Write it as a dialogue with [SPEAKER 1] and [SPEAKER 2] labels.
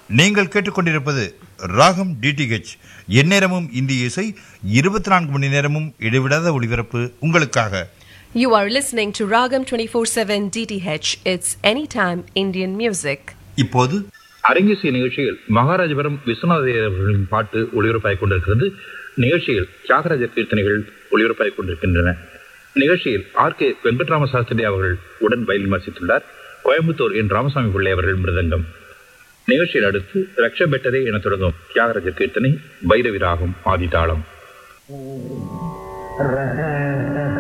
[SPEAKER 1] நீங்கள் கேட்டுக்கொண்டிருப்பது ராகம் டிடிஹெச் எந்நேரமும் இந்திய இசை இருபத்தி நான்கு மணி நேரமும் இடைவிடாத ஒளிபரப்பு உங்களுக்காக
[SPEAKER 2] You are listening to Ragam 24/7 DTH. It's anytime Indian music.
[SPEAKER 1] இப்போது
[SPEAKER 3] அரங்கேசிய நிகழ்ச்சியில் மகாராஜபுரம் விஸ்வநாதர் அவர்களின் பாட்டு ஒளிபரப்பாகிக் கொண்டிருக்கிறது நிகழ்ச்சியில் தியாகராஜ கீர்த்தனைகள் ஒளிபரப்பாகிக் கொண்டிருக்கின்றன நிகழ்ச்சியில் ஆர் கே வெங்கட்ராம சாஸ்திரி அவர்கள் உடன் வயலின் வாசித்துள்ளார் கோயம்புத்தூர் என் ராமசாமி பிள்ளை அவர்கள் மிருதங்கம் நிகழ்ச்சியில் அடுத்து ரக்ஷ பெட்டரே என தொடங்கும் தியாகராஜ கீர்த்தனை பைரவி ராகம் ஆதிதாளம்